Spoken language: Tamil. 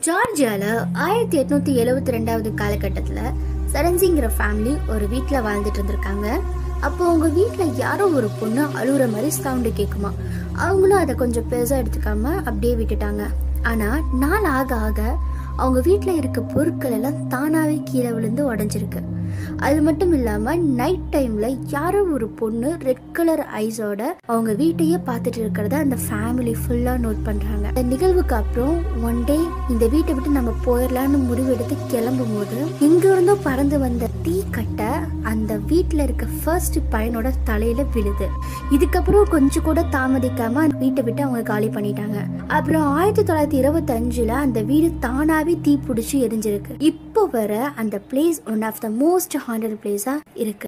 ஜார்ஜியால ஆயிரத்தி எட்நூத்தி எழுவத்தி ரெண்டாவது காலகட்டத்துல சரன்சிங்கிற ஃபேமிலி ஒரு வீட்ல வாழ்ந்துட்டு இருந்திருக்காங்க அப்போ அவங்க வீட்ல யாரோ ஒரு பொண்ணு அழுகுற மாதிரி சவுண்டு கேட்குமா அவங்களும் அதை கொஞ்சம் பெருசா எடுத்துக்காம அப்படியே விட்டுட்டாங்க ஆனா நாள் ஆக ஆக அவங்க வீட்ல இருக்க பொருட்கள் எல்லாம் தானாவே கீழே விழுந்து உடஞ்சிருக்கு அது மட்டும் இல்லாம நைட் டைம்ல யாரோ ஒரு பொண்ணு ரெட் கலர் ஐஸோட அவங்க வீட்டையே பார்த்துட்டு இருக்கிறத அந்த ஃபேமிலி ஃபுல்லா நோட் பண்றாங்க இந்த நிகழ்வுக்கு அப்புறம் ஒன் டே இந்த வீட்டை விட்டு நம்ம போயிடலாம்னு முடிவெடுத்து கிளம்பும் போது எங்க இருந்தோ பறந்து வந்த தீ கட்டை அந்த வீட்ல இருக்க ஃபர்ஸ்ட் பையனோட தலையில விழுது இதுக்கப்புறம் கொஞ்சம் கூட தாமதிக்காம அந்த வீட்டை விட்டு அவங்க காலி பண்ணிட்டாங்க அப்புறம் ஆயிரத்தி தொள்ளாயிரத்தி இருபத்தி அஞ்சுல அந்த வீடு தானாவே தீ பிடிச்சி எரிஞ்சிருக்கு இப்போ வர அந்த place one of the most haunted பிளேஸா இருக்கு